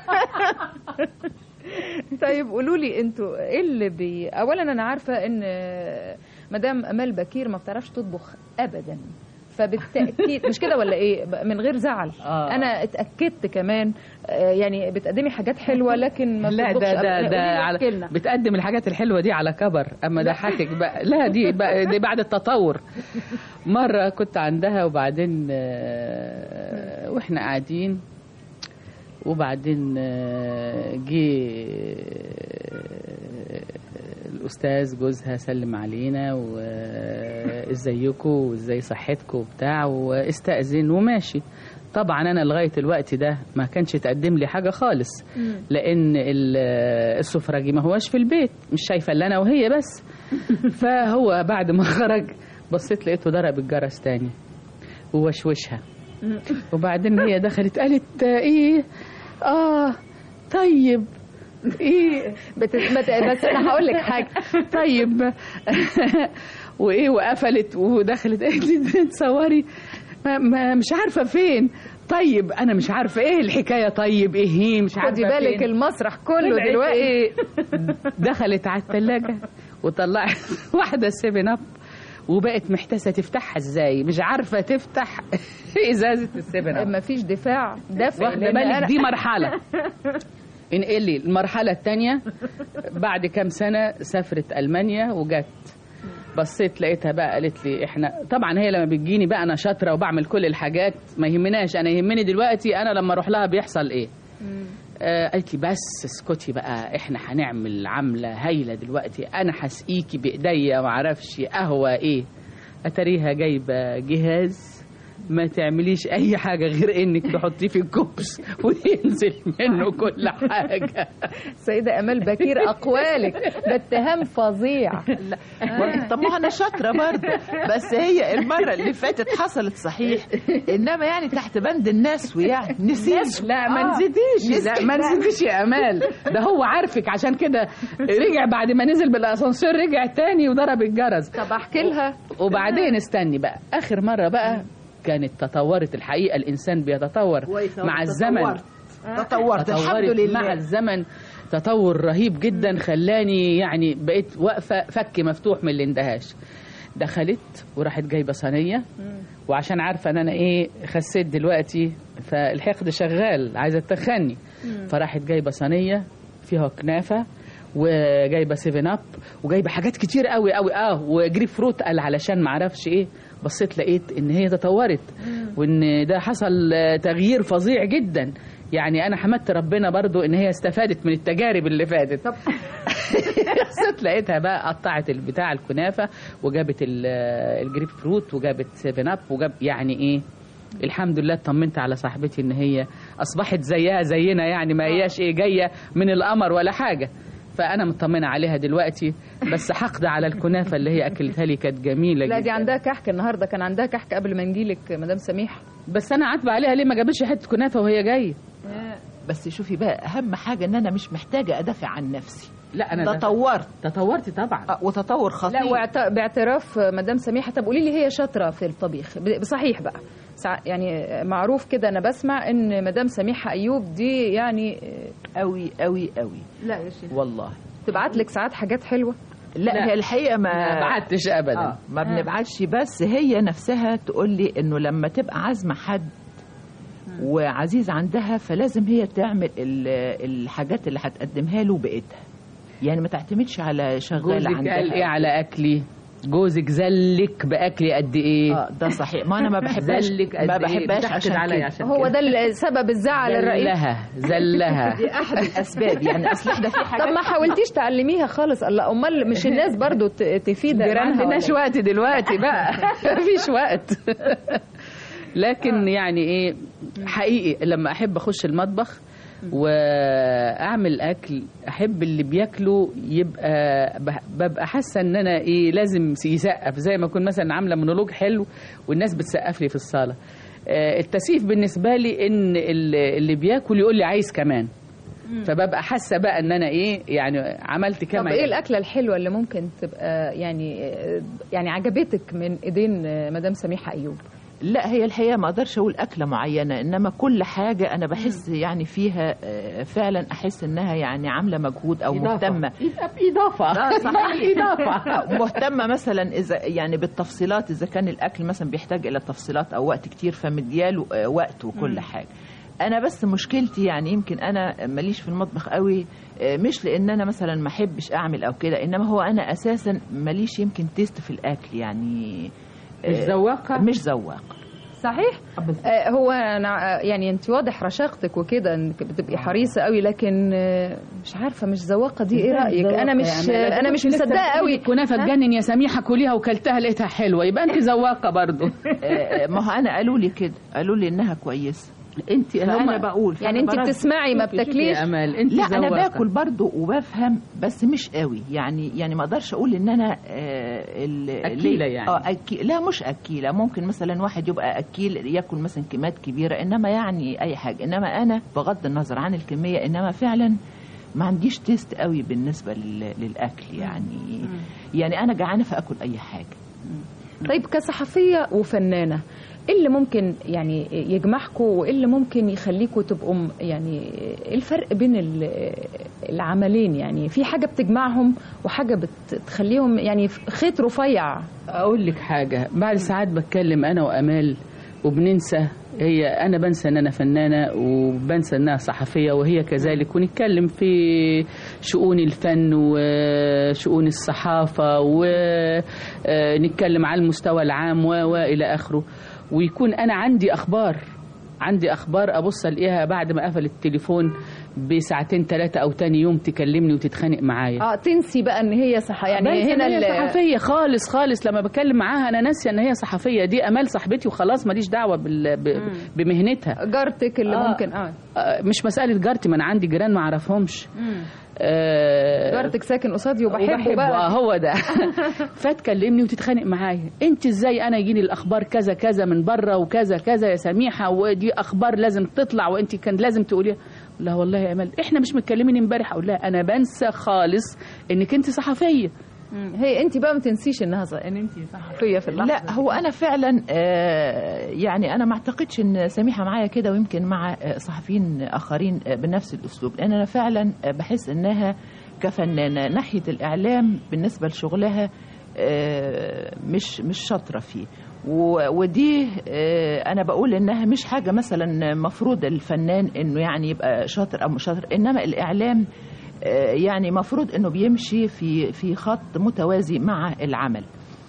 طيب قولوا لي انتوا ايه اللي بي اولا انا عارفه ان مدام امال بكير ما بتعرفش تطبخ ابدا فبالتاكيد مش كده ولا ايه من غير زعل آه. انا اتاكدت كمان آه، يعني بتقدمي حاجات حلوه لكن ما لا بتطبخش ده ده أبداً. ده قولي لي على احكي لنا. بتقدم الحاجات الحلوه دي على كبر اما ضحكك بقى لا دي بقى دي بعد التطور مره كنت عندها وبعدين آه، واحنا قاعدين وبعدين آه، جه آه، الاستاذ جوزها سلم علينا وازيكم وازاي صحتكم وبتاع واستاذن وماشي طبعا انا لغايه الوقت ده ما كانش تقدم لي حاجه خالص لان ال- السفرجي ما هوش في البيت مش شايفه الا انا وهي بس فهو بعد ما خرج بصيت لقيته ضرب الجرس تاني ووشوشها وبعدين هي دخلت قالت ايه اه طيب ايه بت... بت... بس انا هقول لك حاجه طيب وايه وقفلت ودخلت قالت لي تصوري ما, ما مش عارفه فين طيب انا مش عارفه ايه الحكايه طيب ايه هي مش عارفه خدي بالك فين. المسرح كله طلعت دلوقتي إيه؟ دخلت على الثلاجه وطلعت واحده سيفن اب وبقت محتاسه تفتحها ازاي مش عارفه تفتح ازازه السيفن اب ما فيش دفاع دفع واخده لأن بالك أنا- دي مرحله انقلي المرحله الثانيه بعد كام سنه سافرت المانيا وجت بصيت لقيتها بقى قالت لي احنا طبعا هي لما بتجيني بقى انا شاطره وبعمل كل الحاجات ما يهمناش انا يهمني دلوقتي انا لما اروح لها بيحصل ايه آه قالت لي بس اسكتي بقى احنا هنعمل عمله هايله دلوقتي انا هسقيكي بايديا ما اعرفش قهوه ايه اتاريها جايبه جهاز ما تعمليش اي حاجه غير انك تحطيه في الكوبس وينزل منه كل حاجه سيدة أمال بكير أقوالك ده اتهام فظيع والله طب ما انا شاطره برضه بس هي المره اللي فاتت حصلت صحيح انما يعني تحت بند الناس ويعني نسيت لا ما نسيتيش لا ما نسيتيش يا امال ده هو عارفك عشان كده رجع بعد ما نزل بالاسانسير رجع تاني وضرب الجرس طب احكي لها وبعدين استني بقى اخر مره بقى كانت تطورت الحقيقه الانسان بيتطور كويس أوي، مع الزمن تطورت. تطورت الحمد تطورت لله مع الزمن تطور رهيب جدا خلاني يعني بقيت واقفه فك مفتوح من الاندهاش دخلت وراحت جايبه صينيه وعشان عارفه ان انا ايه خسيت دلوقتي فالحقد شغال عايزه تخني فراحت جايبه صينيه فيها كنافه وجايبه سيفن اب وجايبه حاجات كتير قوي قوي اه وجريب فروت قال علشان ما اعرفش ايه بصيت لقيت ان هي تطورت وان ده حصل آه، تغيير فظيع جدا يعني انا حمدت ربنا برضو ان هي استفادت من التجارب اللي فاتت طب بس لقيتها بقى قطعت البتاع الكنافه وجابت ال- الجريب فروت وجابت سيفن اب وجاب يعني ايه الحمد لله اطمنت على صاحبتي ان هي اصبحت زيها زينا يعني ما هياش ايه جايه من القمر ولا حاجه فانا مطمنه عليها دلوقتي بس حقد على الكنافه اللي هي اكلتها لي كانت جميله لا جدا دي عندها كحك النهارده كان عندها كحك قبل ما نجيلك مدام سميح بس انا عاتبه عليها ليه ما جابتش حته كنافه وهي جايه بس شوفي بقى اهم حاجه ان انا مش محتاجه ادافع عن نفسي لا انا تطورت تطورتي طبعا وتطور خطير لا واعت- باعتراف مدام سميحه طب قولي لي هي شاطره في الطبيخ ب- بصحيح بقى سع- يعني معروف كده انا بسمع ان مدام سميحه ايوب دي يعني قوي قوي قوي لا يا شيخ والله تبعت لك ساعات حاجات حلوه لا, لا. هي الحقيقه ما ما بعتش ابدا آه ما بنبعتش بس هي نفسها تقول لي انه لما تبقى عازمه حد وعزيز عندها فلازم هي تعمل ال- الحاجات اللي هتقدمها له بايدها يعني ما تعتمدش على شغال جوزك عندها قال ايه على اكلي جوزك زلك باكلي قد ايه اه ده صحيح ما انا ما بحبهاش زلك قد ما إيه؟ بحبهاش بتحقد عشان عليا كده. عشان هو ده ال- سبب الزعل الرئيسي زلها زلها دي احد الاسباب يعني اصل احنا في حاجات طب ما حاولتيش تعلميها خالص الله امال مش الناس برضو ت- تفيد ما جيرانها عندناش ولا إيه؟ وقت دلوقتي بقى مفيش وقت لكن يعني ايه حقيقي لما احب اخش المطبخ واعمل اكل احب اللي بياكله يبقى ب- ببقى حاسه ان انا ايه لازم يسقف زي ما اكون مثلا عامله مونولوج حلو والناس بتسقف لي في الصاله آه، التسقيف بالنسبه لي ان اللي اللي بياكل يقول لي عايز كمان فببقى حاسه بقى ان انا ايه يعني عملت كما طب ايه يجب. الاكله الحلوه اللي ممكن تبقى يعني يعني عجبتك من ايدين مدام سميحه ايوب لا هي الحقيقه ما اقدرش اقول اكله معينه انما كل حاجه انا بحس يعني فيها آه، فعلا احس انها يعني عامله مجهود او إضافة. مهتمه اضافه اه صحيح اضافه مهتمه مثلا اذا يعني بالتفصيلات اذا كان الاكل مثلا بيحتاج الى تفصيلات او وقت كتير فمدياله آه، وقت وكل مم. حاجه انا بس مشكلتي يعني يمكن انا ماليش في المطبخ قوي آه، مش لان انا مثلا ما احبش اعمل او كده انما هو انا اساسا ماليش يمكن تيست في الاكل يعني مش آه، ذواقة؟ مش ذواقه صحيح آه هو أنا يعني انت واضح رشاقتك وكده انك بتبقي حريصه قوي لكن آه مش عارفه مش ذواقه دي ايه رايك انا مش آه انا مش مصدقه قوي كنافه ها؟ تجنن يا سميحه كليها وكلتها لقيتها حلوه يبقى انت ذواقه برضو آه، ما هو انا قالوا لي كده قالوا لي انها كويسه انت فانا بقول يعني فأنا انت برد. بتسمعي ما شوفي- شوفي بتاكليش يا امال انت لا انا ذواقة. باكل برضو وبفهم بس مش قوي يعني يعني ما اقدرش اقول ان انا آه ال- أكيلة ليه- يعني. اه أكي لا مش اكيله ممكن مثلا واحد يبقى اكيل ياكل مثلا كميات كبيره انما يعني اي حاجه انما انا بغض النظر عن الكميه انما فعلا ما عنديش تيست قوي بالنسبه لل- للاكل يعني يعني انا جعانه فاكل اي حاجه طيب كصحفيه وفنانه ايه اللي ممكن يعني يجمعكم وايه اللي ممكن يخليكم تبقوا م- يعني ايه الفرق بين ال- العملين يعني في حاجه بتجمعهم وحاجه بتخليهم يعني خيط رفيع اقول لك حاجه بعد ساعات بتكلم انا وامال وبننسى هي انا بنسى ان انا فنانه وبنسى انها صحفيه وهي كذلك ونتكلم في شؤون الفن وشؤون الصحافه ونتكلم على المستوى العام و- والى اخره ويكون انا عندي اخبار عندي اخبار ابص الاقيها بعد ما قفل التليفون بساعتين ثلاثه او تاني يوم تكلمني وتتخانق معايا اه تنسي بقى ان هي صح يعني بنسى هنا إن هي ال- صحفيه خالص خالص لما بتكلم معاها انا ناسيه ان هي صحفيه دي امال صاحبتي وخلاص ماليش دعوه بال... ب... بمهنتها جارتك اللي آه. ممكن اه آه، مش مساله جارتي ما انا عندي جيران ما اعرفهمش آه، جارتك ساكن قصادي وبحبه وبحبه بقى آه هو ده فتكلمني وتتخانق معايا انت ازاي انا يجيني الاخبار كذا كذا من بره وكذا كذا يا سميحه ودي اخبار لازم تطلع وانت كان لازم تقوليها لا والله يا امال احنا مش متكلمين امبارح اقول لها انا بنسى خالص انك انت صحفيه مم. هي انت بقى ما تنسيش انها ص... ان انت صحفيه في اللحظه لا هو انا فعلا آه، يعني انا ما اعتقدش ان سميحه معايا كده ويمكن مع آه، صحفيين اخرين آه، بنفس الاسلوب لان انا فعلا آه، بحس انها كفنانه ناحيه الاعلام بالنسبه لشغلها آه، مش مش شاطره فيه و- ودي آه، انا بقول انها مش حاجه مثلا مفروض الفنان انه يعني يبقى شاطر او مش شاطر انما الاعلام آه، يعني مفروض انه بيمشي في في خط متوازي مع العمل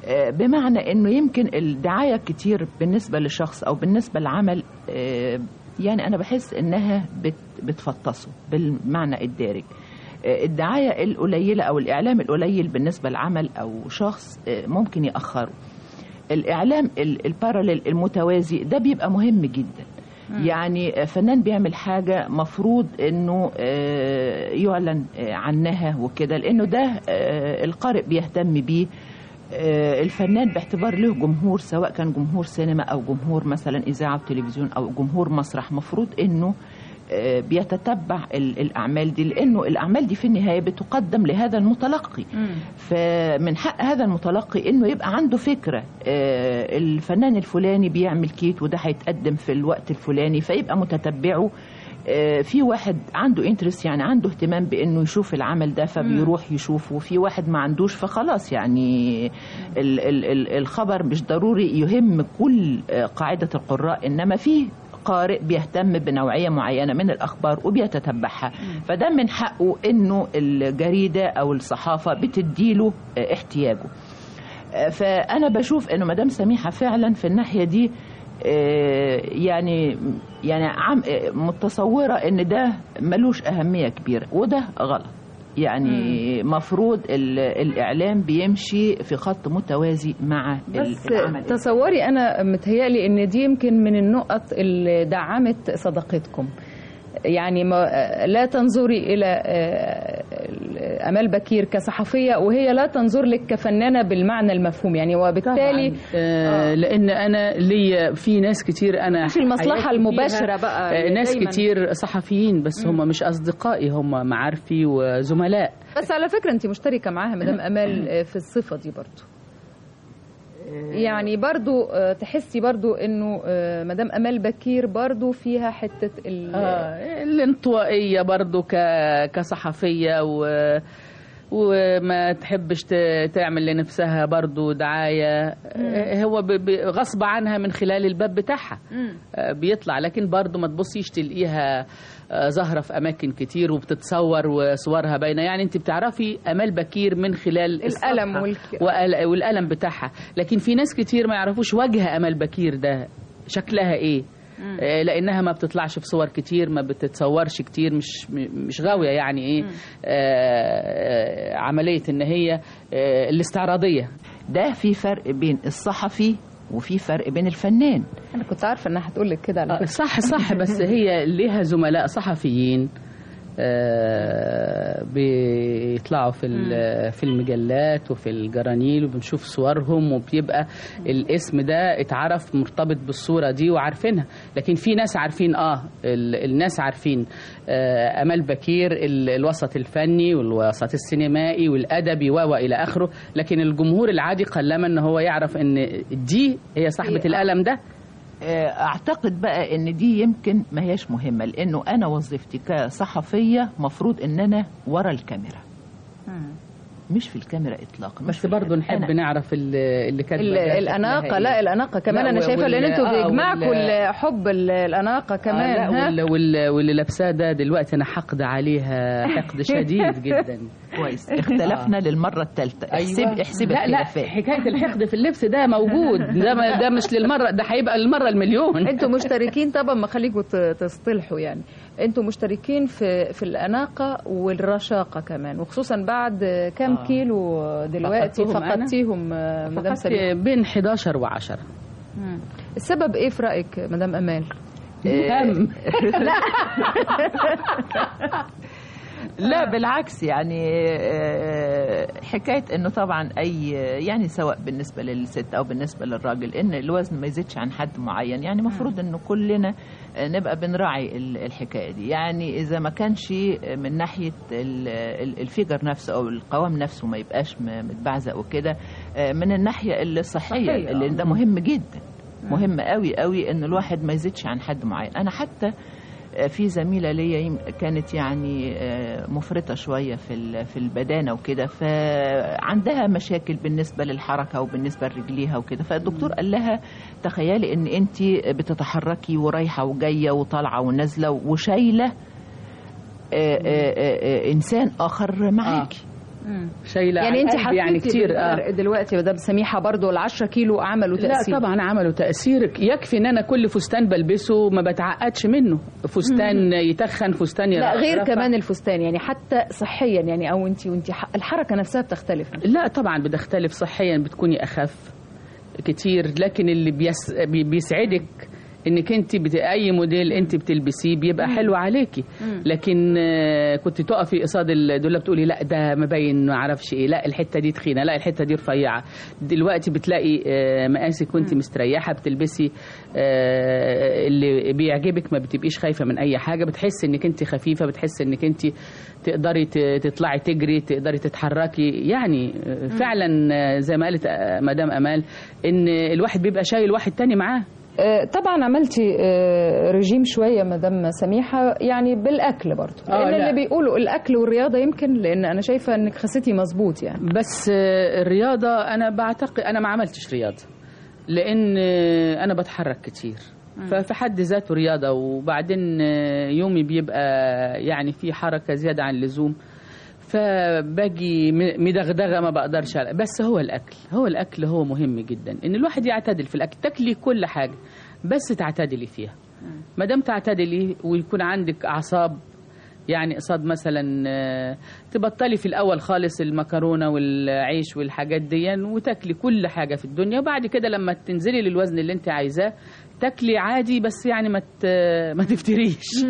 آه، بمعنى انه يمكن الدعايه كتير بالنسبه لشخص او بالنسبه لعمل آه، يعني انا بحس انها بت- بتفطسه بالمعنى الدارج آه، الدعايه القليله او الاعلام القليل بالنسبه لعمل او شخص آه، ممكن ياخره الاعلام ال- الباراليل المتوازي ده بيبقى مهم جدا يعني فنان بيعمل حاجة مفروض انه آه، يعلن آه، عنها وكده لانه ده آه، القارئ بيهتم بيه آه، الفنان باعتبار له جمهور سواء كان جمهور سينما او جمهور مثلا اذاعه وتلفزيون او جمهور مسرح مفروض انه آه، بيتتبع ال- الاعمال دي لانه الاعمال دي في النهايه بتقدم لهذا المتلقي فمن حق هذا المتلقي انه يبقى عنده فكره آه، الفنان الفلاني بيعمل كيت وده هيتقدم في الوقت الفلاني فيبقى متتبعه آه، في واحد عنده انترست يعني عنده اهتمام بانه يشوف العمل ده فبيروح يشوفه في واحد ما عندوش فخلاص يعني ال ال ال الخبر مش ضروري يهم كل آه، قاعده القراء انما في قارئ بيهتم بنوعيه معينه من الاخبار وبيتتبعها فده من حقه انه الجريده او الصحافه بتديله آه، احتياجه آه، فانا بشوف انه مدام سميحه فعلا في الناحيه دي آه، يعني يعني عم آه، متصوره ان ده ملوش اهميه كبيره وده غلط يعني مفروض ال- الاعلام بيمشي في خط متوازي مع ال- بس العمل تصوري انا متهيألي ان دي يمكن من النقط اللي دعمت صداقتكم يعني ما لا تنظري الى آه، امال بكير كصحفيه وهي لا تنظر لك كفنانه بالمعنى المفهوم يعني وبالتالي طبعاً. آه لان انا ليا في ناس كتير انا مش المصلحة حياتي المباشرة فيها، بقى آه اللي ناس دايماً- كتير صحفيين بس هم مش اصدقائي هم معارفي وزملاء بس على فكره انت مشتركه معاها مدام امال آه، في الصفه دي برضو يعني برضو آه، تحسي برضو انه آه، مدام امال بكير برضو فيها حته ال- آه الانطوائيه برضو ك... كصحفيه و وما تحبش ت- تعمل لنفسها برضو دعاية آه، هو ب... ب... غصب عنها من خلال الباب بتاعها آه، بيطلع لكن برضو ما تبصيش تلاقيها آه، ظاهرة في أماكن كتير وبتتصور وصورها باينة يعني أنت بتعرفي أمال بكير من خلال القلم الصفحة والك- وقل- والقلم بتاعها لكن في ناس كتير ما يعرفوش وجه أمال بكير ده شكلها إيه آه، لانها ما بتطلعش في صور كتير ما بتتصورش كتير مش م- مش غاويه يعني ايه آه، آه، عمليه ان هي آه، الاستعراضيه ده في فرق بين الصحفي وفي فرق بين الفنان انا كنت عارفه انها هتقول لك كده على آه، فكره صح صح بس هي ليها زملاء صحفيين آه، بيطلعوا في ال- في المجلات وفي الجرانيل وبنشوف صورهم وبيبقى الاسم ده اتعرف مرتبط بالصورة دي وعارفينها لكن في ناس عارفين اه ال- الناس عارفين آه، امال بكير ال- الوسط الفني والوسط السينمائي والادبي و و الى اخره لكن الجمهور العادي قلما ان هو يعرف ان دي هي صاحبة إيه، آه. القلم ده آه، اعتقد بقى ان دي يمكن ما هياش مهمه لانه انا وظيفتي كصحفيه مفروض ان انا ورا الكاميرا مش في الكاميرا اطلاقا بس برضه نحب نعرف ال- اللي كاتبه ال- ده شكلها الاناقه إيه. لا الاناقه كمان لا، انا و- شايفه لان وال- انتوا آه، بيجمعكم وال- ال- حب ال- الاناقه كمان آه لا ها؟ وال- وال- واللي لابساه ده دلوقتي انا حقد عليها حقد شديد جدا كويس اختلفنا للمره الثالثه احسب احسب لا لا الخلافات. حكايه الحقد في اللبس ده موجود ده ما- ده مش للمره ده هيبقى المره المليون انتوا مشتركين طبعا ما خليكم ت- تصطلحوا يعني انتوا مشتركين في في الاناقه والرشاقه كمان وخصوصا بعد كام آه. كيلو دلوقتي فقدتهم أنا؟ فقدتيهم آه، مدام فقدت سليم بين 11 و10 السبب ايه في رايك مدام امال هم لا لا بالعكس يعني آه، حكايه انه طبعا اي يعني سواء بالنسبه للست او بالنسبه للراجل ان الوزن ما يزيدش عن حد معين يعني المفروض انه كلنا آه، نبقى بنراعي ال- الحكايه دي يعني اذا ما كانش من ناحيه ال- ال- الفيجر نفسه او القوام نفسه ما يبقاش م- متبعزق وكده آه، من الناحيه الصحيه صحية، اللي آه. ده مهم جدا مهم قوي قوي ان الواحد ما يزيدش عن حد معين انا حتى في زميله ليا يم- كانت يعني آه، مفرطه شويه في ال- في البدانه وكده فعندها مشاكل بالنسبه للحركه وبالنسبه لرجليها وكده فالدكتور قال لها تخيلي ان انت بتتحركي ورايحه وجايه وطالعه ونازله وشايله آه، آه، آه، آه، انسان اخر معاكي شايله يعني انت على قلبي يعني كتير اه دلوقتي مدام سميحه برضو ال 10 كيلو عملوا تاثير لا طبعا عملوا تاثير يكفي ان انا كل فستان بلبسه ما بتعقدش منه فستان يتخن فستان لا غير يرفع. كمان الفستان يعني حتى صحيا يعني او انت وانت ح- الحركه نفسها بتختلف لا طبعا بتختلف صحيا بتكوني اخف كتير لكن اللي بيس بي- بيسعدك انك انت بت... اي موديل انت بتلبسيه بيبقى مم. حلو عليكي مم. لكن آه، كنت تقفي قصاد الدولاب تقولي لا ده مبين ما اعرفش ايه لا الحته دي تخينه لا الحته دي رفيعه دلوقتي بتلاقي آه، مقاسك وانت مستريحه بتلبسي آه، اللي بيعجبك ما بتبقيش خايفه من اي حاجه بتحسي انك انت خفيفه بتحسي انك انت تقدري ت- تطلعي تجري تقدري تتحركي يعني آه، فعلا آه، زي ما قالت آه، مدام امال ان الواحد بيبقى شايل واحد تاني معاه آه، طبعا عملتي آه، رجيم شويه مدام سميحه يعني بالاكل برضو آه، لان لا. اللي بيقولوا الاكل والرياضه يمكن لان انا شايفه انك خسيتي مظبوط يعني بس آه، الرياضة أنا بعتقد أنا ما عملتش رياضة لأن آه، أنا بتحرك كتير ففي حد ذاته رياضة وبعدين آه، يومي بيبقى يعني في حركة زيادة عن اللزوم فباجي م- مدغدغه ما بقدرش على بس هو الاكل هو الاكل هو مهم جدا ان الواحد يعتدل في الاكل تاكلي كل حاجه بس تعتدلي فيها ما دام تعتدلي ويكون عندك اعصاب يعني قصاد مثلا آه، تبطلي في الاول خالص المكرونه والعيش والحاجات دي وتاكلي كل حاجه في الدنيا وبعد كده لما تنزلي للوزن اللي انت عايزاه تاكلي عادي بس يعني ما ت- ما تفتريش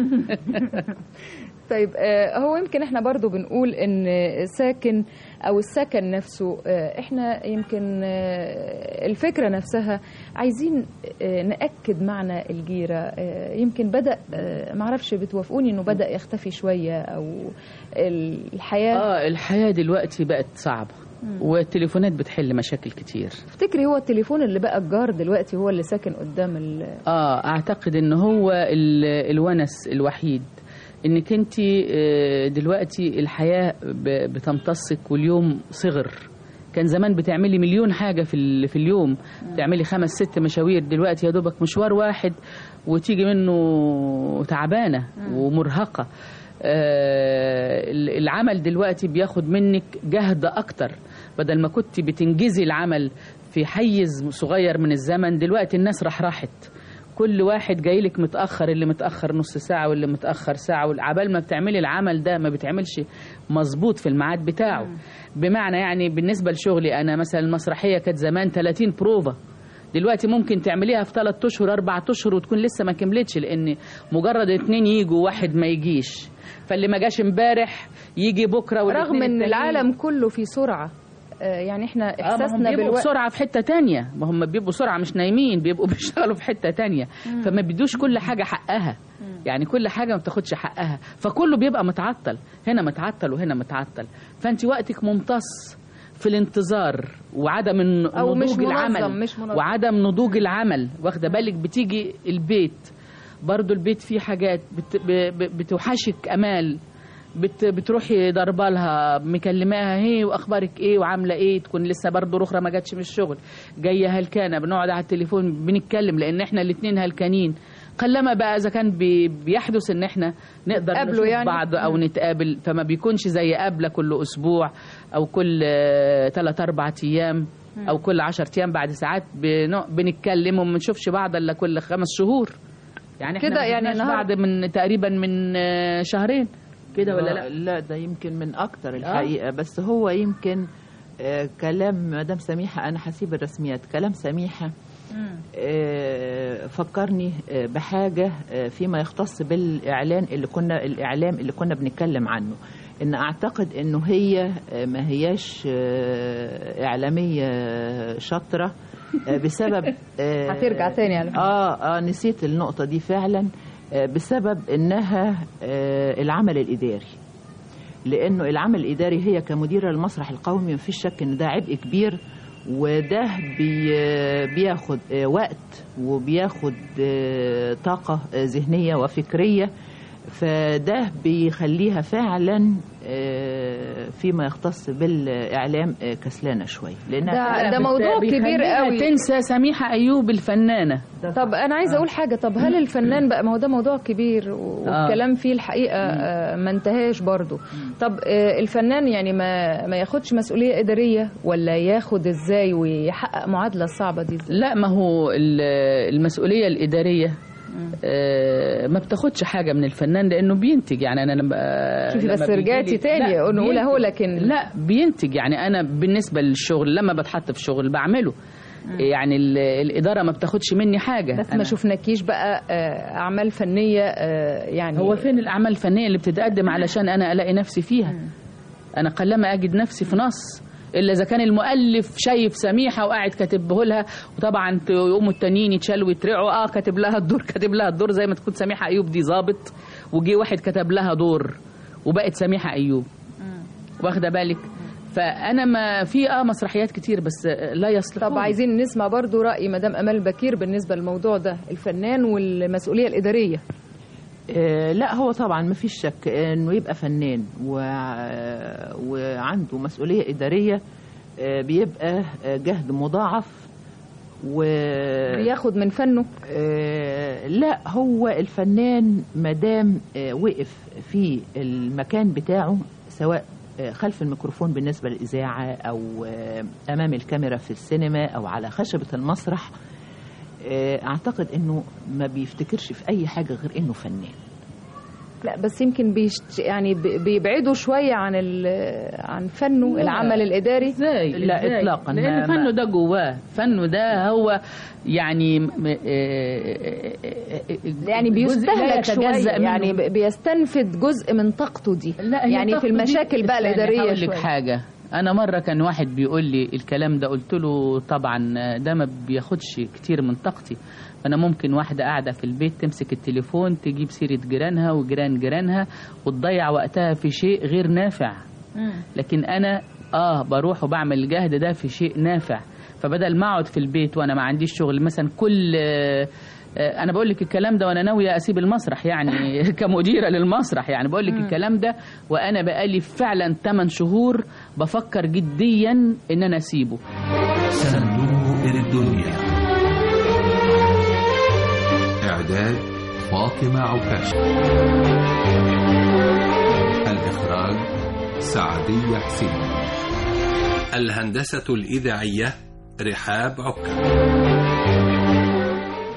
طيب آه، هو يمكن احنا برضو بنقول ان ساكن او السكن نفسه آه، احنا يمكن آه، الفكرة نفسها عايزين آه، نأكد معنى الجيرة آه، يمكن بدأ آه، معرفش بتوافقوني انه بدأ يختفي شوية او الحياة اه الحياه دلوقتي بقت صعبه مم. والتليفونات بتحل مشاكل كتير تفتكري هو التليفون اللي بقى الجار دلوقتي هو اللي ساكن قدام ال اه اعتقد ان هو ال- الونس الوحيد انك انت دلوقتي الحياه ب- بتمتصك واليوم صغر كان زمان بتعملي مليون حاجه في ال- في اليوم بتعملي خمس ست مشاوير دلوقتي يا دوبك مشوار واحد وتيجي منه تعبانه ومرهقه آه، ال- العمل دلوقتي بياخد منك جهد اكتر بدل ما كنت بتنجزي العمل في حيز صغير من الزمن دلوقتي الناس راح راحت كل واحد جاي لك متاخر اللي متاخر نص ساعه واللي متاخر ساعه والعبال ما بتعملي العمل ده ما بتعملش مظبوط في الميعاد بتاعه بمعنى يعني بالنسبه لشغلي انا مثلا المسرحيه كانت زمان 30 بروفا دلوقتي ممكن تعمليها في 3 اشهر 4 اشهر وتكون لسه ما كملتش لان مجرد اتنين يجوا واحد ما يجيش فاللي ما جاش امبارح يجي بكره والاتنين رغم ان التانيين- العالم كله في سرعة آه، يعني احنا اه ما هم احساسنا بيبقوا بالوقت بسرعه في حته تانية ما هم بيبقوا بسرعه مش نايمين بيبقوا بيشتغلوا في حته تانية مم. فما بيدوش كل حاجه حقها يعني كل حاجه ما بتاخدش حقها فكله بيبقى متعطل هنا متعطل وهنا متعطل فانت وقتك ممتص في الانتظار وعدم الن- أو مش نضوج منظم، العمل مش منظم. وعدم نضوج العمل واخده بالك بتيجي البيت برضو البيت فيه حاجات بت ب- ب- بتوحشك امال بت بتروحي ضربه لها مكلماها هي واخبارك ايه وعامله ايه تكون لسه برضه رخره ما جاتش من الشغل جايه هلكانه بنقعد على التليفون بنتكلم لان احنا الاثنين هلكانين قلما بقى اذا كان بي بيحدث ان احنا نقدر نتقابلوا نشوف يعني؟ بعض او مم. نتقابل فما بيكونش زي قابله كل اسبوع او كل ثلاث اربع ايام مم. او كل 10 ايام بعد ساعات بنق- بنتكلم وما بنشوفش بعض الا كل خمس شهور يعني إحنا كده ما يعني شفناش النهار- بعض من تقريبا من آه، شهرين كده ولا لا لا ده يمكن من اكتر الحقيقه بس هو يمكن آه، كلام مدام سميحه انا هسيب الرسميات كلام سميحه آه، فكرني آه، بحاجه آه، فيما يختص بالاعلان اللي كنا الاعلام اللي كنا بنتكلم عنه ان اعتقد انه هي آه، ما هياش آه، اعلاميه شاطره آه، بسبب آه، هترجع تاني على فكرة. اه اه نسيت النقطه دي فعلا آه، بسبب انها آه، العمل الاداري لانه العمل الاداري هي كمديره المسرح القومي مفيش شك ان ده عبء كبير وده بي بياخد آه، وقت وبياخد آه، طاقه آه، ذهنيه وفكريه فده بيخليها فعلا آه، آه، فيما يختص بالاعلام آه، كسلانه شويه لانها ده- فعلاً ده بت- موضوع كبير بيخليها قوي. تنسى سميحه ايوب الفنانه طب انا عايزه اقول حاجه طب هل الفنان بقى ما هو ده موضوع كبير والكلام فيه الحقيقه آه، ما انتهاش برضه طب آه، الفنان يعني ما ما ياخدش مسؤوليه اداريه ولا ياخد ازاي ويحقق معادله الصعبه دي ازاي لا ما هو ال- المسؤوليه الاداريه آه، ما بتاخدش حاجه من الفنان لانه بينتج يعني انا لما شوفي لما بس بيجيلي- رجعتي تاني لا، نقول اهو بينتج. لكن لا بينتج يعني انا بالنسبه للشغل لما بتحط في شغل بعمله يعني ال- الاداره ما بتاخدش مني حاجه بس ما شفناكيش بقى آه، اعمال فنيه آه، يعني هو فين الاعمال الفنيه اللي بتتقدم علشان انا الاقي نفسي فيها انا قلما اجد نفسي في نص الا اذا كان المؤلف شايف سميحه وقاعد كاتبه لها وطبعا ت- يقوموا التانيين يتشالوا ويترعوا اه كاتب لها الدور كاتب لها الدور زي ما تكون سميحه ايوب دي ظابط وجي واحد كتب لها دور وبقت سميحه ايوب واخده بالك فانا ما في اه مسرحيات كتير بس لا يصلح طب عايزين نسمع برضو راي مدام امال بكير بالنسبه للموضوع ده الفنان والمسؤوليه الاداريه آه، لا هو طبعا ما فيش شك انه يبقى فنان و... وعنده مسؤوليه اداريه آه، بيبقى آه، جهد مضاعف و بياخد من فنه آه، لا هو الفنان مادام آه، وقف في المكان بتاعه سواء آه، خلف الميكروفون بالنسبة للإذاعة أو آه، أمام الكاميرا في السينما أو على خشبة المسرح آه، أعتقد أنه ما بيفتكرش في أي حاجة غير أنه فنان لا بس يمكن بيشت يعني بي- بيبعدوا شويه عن ال- عن فنه لا. العمل الاداري ازاي لا إزاي؟ إطلاقاً. لان ما- فنه ده جواه فنه ده هو يعني م- آه، آه، آه، يعني جزء لا بيستهلك يتجزأ شويه منه. يعني ب- بيستنفد جزء من طاقته دي لا هي يعني في الطاقة دي- المشاكل بقى استني الاداريه هقول لك شويه حاجه انا مره كان واحد بيقول لي الكلام ده قلت له طبعا ده ما بياخدش كتير من طاقتي انا ممكن واحده قاعده في البيت تمسك التليفون تجيب سيره جيرانها وجيران جيرانها وتضيع وقتها في شيء غير نافع لكن انا اه بروح وبعمل الجهد ده في شيء نافع فبدل ما اقعد في البيت وانا ما عنديش شغل مثلا كل آه، آه، انا بقول لك الكلام ده وانا ناويه اسيب المسرح يعني كمديره للمسرح يعني بقول لك الكلام ده وانا بقالي فعلا 8 شهور بفكر جديا ان انا اسيبه صندوق الدنيا إعداد فاطمة عكاش الإخراج سعدية حسين الهندسة الإذاعية رحاب عكا